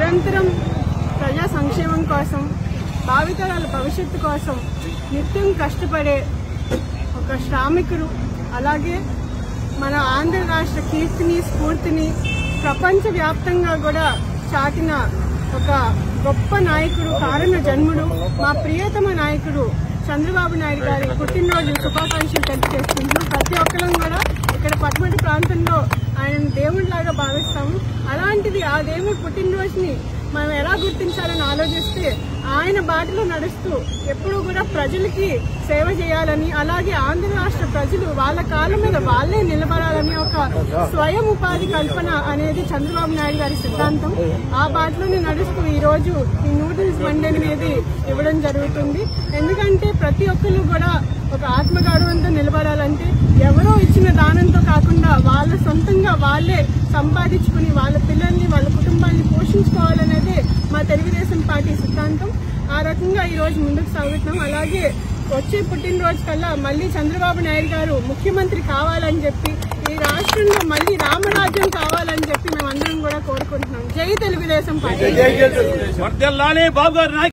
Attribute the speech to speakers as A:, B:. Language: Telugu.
A: నిరంతరం ప్రజా సంక్షేమం కోసం భావితరాల భవిష్యత్తు కోసం నిత్యం కష్టపడే ఒక శ్రామికుడు అలాగే మన ఆంధ్ర రాష్ట్ర కీర్తిని స్ఫూర్తిని ప్రపంచ వ్యాప్తంగా కూడా చాటిన ఒక గొప్ప నాయకుడు కారణ జన్ముడు మా ప్రియతమ నాయకుడు చంద్రబాబు నాయుడు గారి పుట్టినరోజు శుభాకాంక్షలు తెలియజేసుకుంటూ ప్రతి ఒక్కరం కూడా ఇక్కడ పట్మటి ప్రాంతంలో ఆయన దేవుడిలాగా భావిస్తాము అలాంటిది ఆ దేవుడి పుట్టినరోజుని మనం ఎలా గుర్తించాలని ఆలోచిస్తే ఆయన బాటలో నడుస్తూ ఎప్పుడూ కూడా ప్రజలకి సేవ చేయాలని అలాగే ఆంధ్ర రాష్ట్ర ప్రజలు వాళ్ళ కాళ్ళ మీద వాళ్ళే నిలబడాలని ఒక స్వయం ఉపాధి కల్పన అనేది చంద్రబాబు నాయుడు గారి సిద్ధాంతం ఆ బాటలోనే నడుస్తూ ఈ రోజు ఈ నూడిల్స్ బండి అనేది ఇవ్వడం జరుగుతుంది ఎందుకంటే ప్రతి ఒక్కరు కూడా ఒక ఆత్మగౌరవంతో నిలబడాలంటే ఎవరో ఇచ్చిన దానంతో కాకుండా వాళ్ళ సొంతంగా వాళ్ళే సంపాదించుకుని వాళ్ళ పిల్లల్ని వాళ్ళ కుటుంబాన్ని పోషించుకోవాలనేదే మా తెలుగుదేశం పార్టీ సిద్ధాంతం ఆ రకంగా ఈ రోజు ముందుకు సాగుతున్నాం అలాగే వచ్చే పుట్టినరోజు కల్లా మళ్ళీ చంద్రబాబు నాయుడు గారు ముఖ్యమంత్రి కావాలని చెప్పి ఈ రాష్ట్రంలో మళ్ళీ రామరాజ్యం కావాలని చెప్పి మేమందరం కూడా కోరుకుంటున్నాం జై తెలుగుదేశం పార్టీ
B: వర్దెల్లాలి బాబు గారి నాయకత్వం